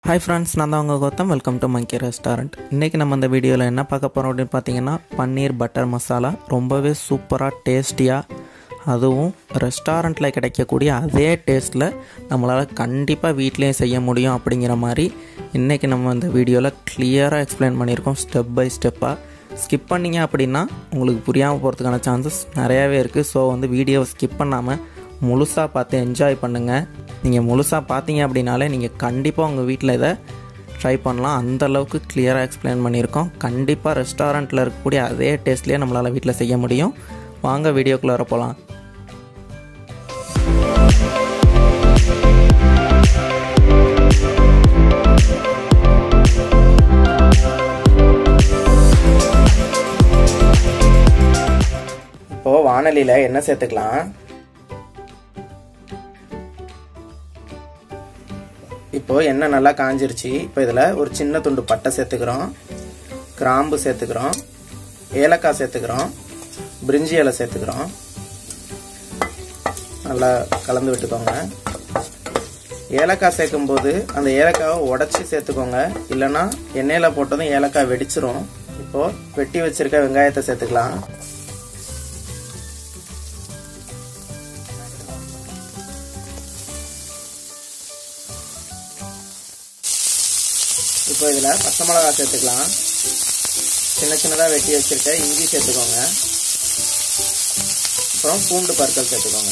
hi friends நான் தான் உங்கள் Gautham welcome to monkey restaurant இன்றைக்கி நம்ம இந்த வீடியோவில் என்ன பார்க்க போகிறோம் அப்படின்னு பார்த்தீங்கன்னா பன்னீர் பட்டர் மசாலா ரொம்பவே சூப்பராக டேஸ்டியாக அதுவும் ரெஸ்டாரண்ட்டில் கிடைக்கக்கூடிய அதே டேஸ்ட்டில் நம்மளால் கண்டிப்பாக வீட்லேயும் செய்ய முடியும் அப்படிங்கிற மாதிரி இன்றைக்கி நம்ம இந்த வீடியோவில் கிளியராக எக்ஸ்பிளைன் பண்ணியிருக்கோம் ஸ்டெப் பை ஸ்டெப்பாக ஸ்கிப் பண்ணீங்க அப்படின்னா உங்களுக்கு புரியாமல் போகிறதுக்கான சான்சஸ் நிறையாவே இருக்குது ஸோ வந்து வீடியோவை ஸ்கிப் பண்ணாமல் முழுசாக பார்த்து என்ஜாய் பண்ணுங்கள் நீங்கள் முழுசாக பார்த்தீங்க அப்படின்னாலே நீங்கள் கண்டிப்பாக உங்கள் வீட்டில் இதை ட்ரை பண்ணலாம் அந்த அளவுக்கு கிளியராக எக்ஸ்பிளைன் பண்ணியிருக்கோம் கண்டிப்பாக ரெஸ்டாரண்ட்டில் இருக்கக்கூடிய அதே டேஸ்ட்லேயே நம்மளால் வீட்டில் செய்ய முடியும் வாங்க வீடியோக்குள்ளே வர போகலாம் இப்போது வானலியில் என்ன சேர்த்துக்கலாம் இப்போ எண்ணெய் நல்லா காஞ்சிருச்சு இப்போ இதில் ஒரு சின்ன துண்டு பட்டை சேர்த்துக்கிறோம் கிராம்பு சேர்த்துக்கிறோம் ஏலக்காய் சேர்த்துக்கிறோம் பிரிஞ்சி இலை சேர்த்துக்கிறோம் நல்லா கலந்து விட்டுக்கோங்க ஏலக்காய் சேர்க்கும்போது அந்த ஏலக்காவை உடச்சி சேர்த்துக்கோங்க இல்லைன்னா எண்ணெயில் போட்டதும் ஏலக்காய் வெடிச்சிரும் இப்போ வெட்டி வச்சிருக்க வெங்காயத்தை சேர்த்துக்கலாம் இப்போ இதில் பச்சை மிளகா சேர்த்துக்கலாம் சின்ன சின்னதாக வெட்டி வச்சுருக்க இஞ்சி சேர்த்துக்கோங்க அப்புறம் பூண்டு பற்கள் சேர்த்துக்கோங்க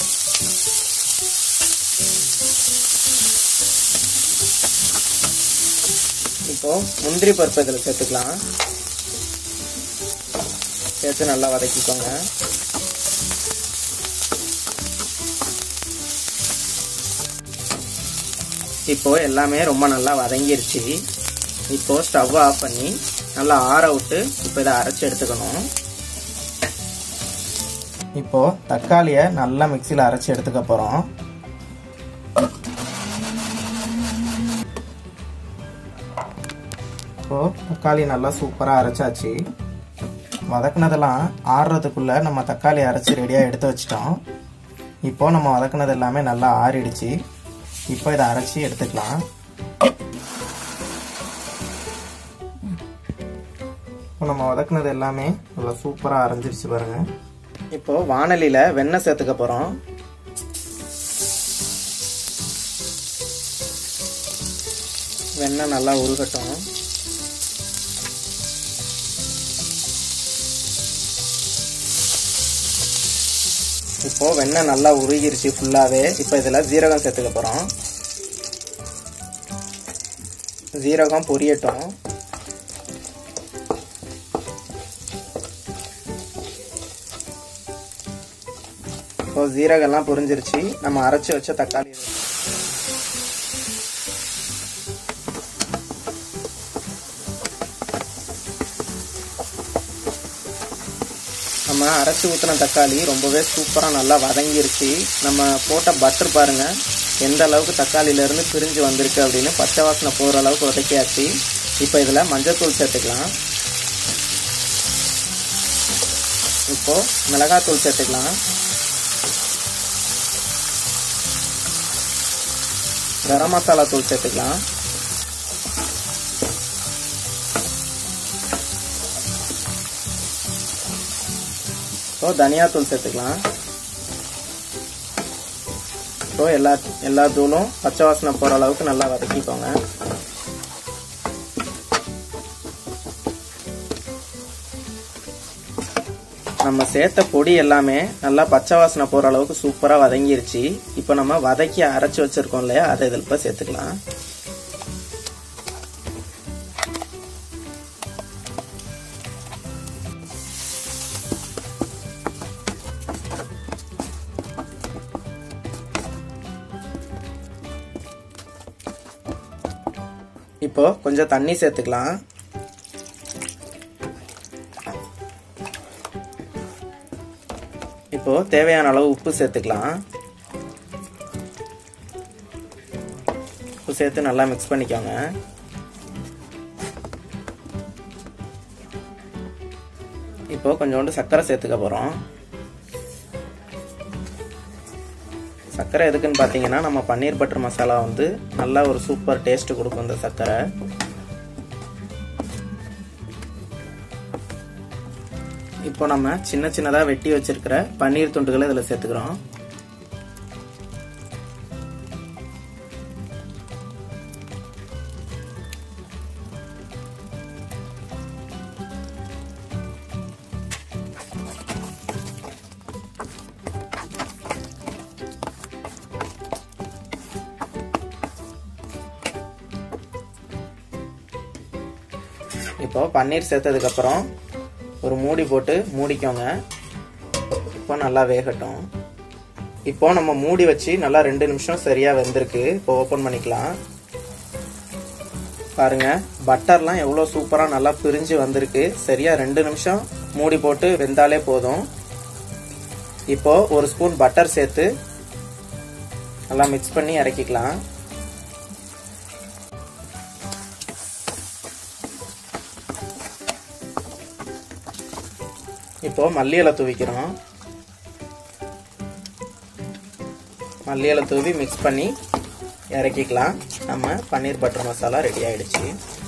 இப்போ முந்திரி பருப்பு இதில் சேர்த்துக்கலாம் சேர்த்து நல்லா வதக்கிக்கோங்க இப்போ எல்லாமே ரொம்ப நல்லா வதங்கிருச்சு இப்போ ஸ்டவ் ஆஃப் பண்ணி நல்லா ஆற விட்டு இப்போ இதை அரைச்சி எடுத்துக்கணும் இப்போ தக்காளியை நல்லா மிக்சியில் அரைச்சி எடுத்துக்க போகிறோம் இப்போ தக்காளி நல்லா சூப்பராக அரைச்சாச்சு வதக்குனதெல்லாம் ஆறுறதுக்குள்ளே நம்ம தக்காளி அரைச்சி ரெடியாக எடுத்து வச்சிட்டோம் இப்போ நம்ம வதக்குனது எல்லாமே நல்லா ஆறிடுச்சு இப்போ இதை அரைச்சி எடுத்துக்கலாம் இப்போ நம்ம வதக்குனது எல்லாமே நல்லா சூப்பராக அரைஞ்சிருச்சு பாருங்க இப்போ வானலியில் வெண்ணெய் சேர்த்துக்க போகிறோம் வெண்ணெய் நல்லா உருகட்டும் இப்போ வெண்ணெய் நல்லா உருகிருச்சு ஃபுல்லாகவே இப்போ இதில் ஜீரகம் சேர்த்துக்க போகிறோம் ஜீரகம் பொரியட்டும் இப்போ ஜீரகம்லாம் பொரிஞ்சிருச்சு நம்ம அரைச்சி வச்ச தக்காளி நம்ம அரைச்சி ஊற்றின தக்காளி ரொம்பவே சூப்பராக நல்லா வதங்கிருச்சு நம்ம போட்ட பட்டர் பாருங்கள் எந்த அளவுக்கு தக்காளியிலேருந்து பிரிஞ்சு வந்திருக்கு அப்படின்னு பச்சை வாசனை போகிற அளவுக்கு உதக்கியாச்சு இப்போ இதில் மஞ்சத்தூள் சேர்த்துக்கலாம் இப்போது மிளகாத்தூள் சேர்த்துக்கலாம் கரம் மசாலா தூள் சேர்த்துக்கலாம் ஸோ தனியாத்தூள் சேர்த்துக்கலாம் ஸோ எல்லா எல்லா தூளும் பச்சை வாசனை போகிற அளவுக்கு நல்லா வதக்கிக்கோங்க நம்ம சேர்த்த பொடி எல்லாமே நல்லா பச்சை வாசனை போகிற அளவுக்கு சூப்பராக வதங்கிருச்சு இப்போ நம்ம வதக்கி அரைச்சி வச்சுருக்கோம் இல்லையா அதை இதில் இப்போ சேர்த்துக்கலாம் இப்போ கொஞ்சம் தண்ணி சேர்த்துக்கலாம் இப்போ தேவையான அளவு உப்பு சேர்த்துக்கலாம் உப்பு சேர்த்து நல்லா மிக்ஸ் பண்ணிக்கோங்க இப்போ கொஞ்சோண்டு சர்க்கரை சேர்த்துக்க போகிறோம் சர்க்கரை எதுக்குன்னு பார்த்தீங்கன்னா நம்ம பன்னீர் பட்டர் மசாலா வந்து நல்லா ஒரு சூப்பர் டேஸ்ட் கொடுக்கும் இந்த சர்க்கரை இப்போ நம்ம சின்ன சின்னதாக வெட்டி வச்சிருக்கிற பன்னீர் துண்டுகளை இதில் சேர்த்துக்கிறோம் இப்போ பன்னீர் சேர்த்ததுக்கப்புறம் ஒரு மூடி போட்டு மூடிக்கோங்க இப்போ நல்லா வேகட்டும் இப்போ நம்ம மூடி வச்சு நல்லா ரெண்டு நிமிஷம் சரியா வெந்திருக்கு இப்போ ஓப்பன் பண்ணிக்கலாம் பாருங்க பட்டர்லாம் எவ்வளோ சூப்பராக நல்லா பிரிஞ்சு வந்திருக்கு சரியா ரெண்டு நிமிஷம் மூடி போட்டு வெந்தாலே போதும் இப்போ ஒரு ஸ்பூன் பட்டர் சேர்த்து நல்லா மிக்ஸ் பண்ணி இறக்கிக்கலாம் இப்போ மல்லி இலை தூவிக்கிறோம் மல்லி இலை தூவி மிக்ஸ் பண்ணி இறக்கிக்கலாம் நம்ம பன்னீர் பட்டர் மசாலா ரெடி ஆயிடுச்சு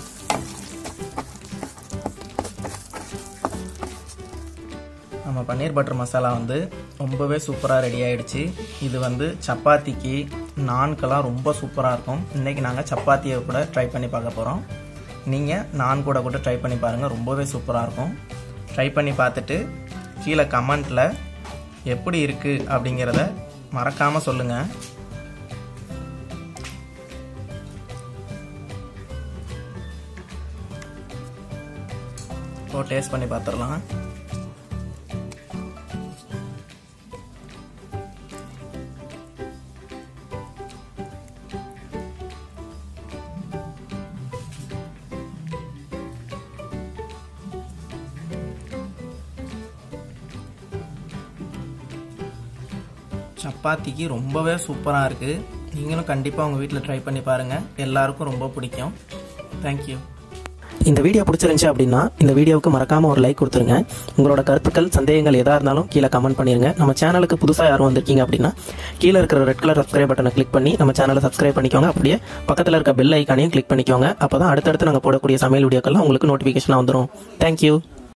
நம்ம பன்னீர் பட்டர் மசாலா வந்து ரொம்பவே சூப்பராக ரெடி ஆயிடுச்சு இது வந்து சப்பாத்திக்கு நான்கெல்லாம் ரொம்ப சூப்பராக இருக்கும் இன்றைக்கி நாங்கள் சப்பாத்தியை கூட ட்ரை பண்ணி பார்க்க போகிறோம் நீங்கள் நான் கூட கூட ட்ரை பண்ணி பாருங்கள் ரொம்பவே சூப்பராக இருக்கும் ட்ரை பண்ணி பார்த்துட்டு கீழே கமெண்ட்டில் எப்படி இருக்குது அப்படிங்கிறத மறக்காமல் சொல்லுங்கள் இப்போ டேஸ்ட் பண்ணி பார்த்துடலாம் சப்பாத்திக்கு ரொம்பவே சூப்பராக இருக்குது நீங்களும் கண்டிப்பாக உங்கள் வீட்டில் ட்ரை பண்ணி பாருங்கள் எல்லாருக்கும் ரொம்ப பிடிக்கும் தேங்க்யூ இந்த வீடியோ பிடிச்சிருந்துச்சு அப்படின்னா இந்த வீடியோவுக்கு மறக்காம ஒரு லைக் கொடுத்துருங்க உங்களோட கருத்துக்கள் சந்தேகங்கள் எதா இருந்தாலும் கீழே கமெண்ட் பண்ணிருங்க நம்ம சேனலுக்கு புதுசாக யாரும் வந்திருக்கீங்க அப்படின்னா கீழே இருக்கிற ரெட் கலர் சப்ஸ்கிரைப் பட்டனை கிளிக் பண்ணி நம்ம சேனலை சப்ஸ்கிரைப் பண்ணிக்கோங்க அப்படியே பக்கத்தில் இருக்க பெல் ஐக்கானையும் கிளிக் பண்ணிக்கோங்க அப்போ தான் அடுத்தடுத்து நாங்கள் போடக்கூடிய சமையல் வீடியோக்கெல்லாம் உங்களுக்கு நோட்டிஃபிகேஷனாக வந்துடும் தேங்க்யூ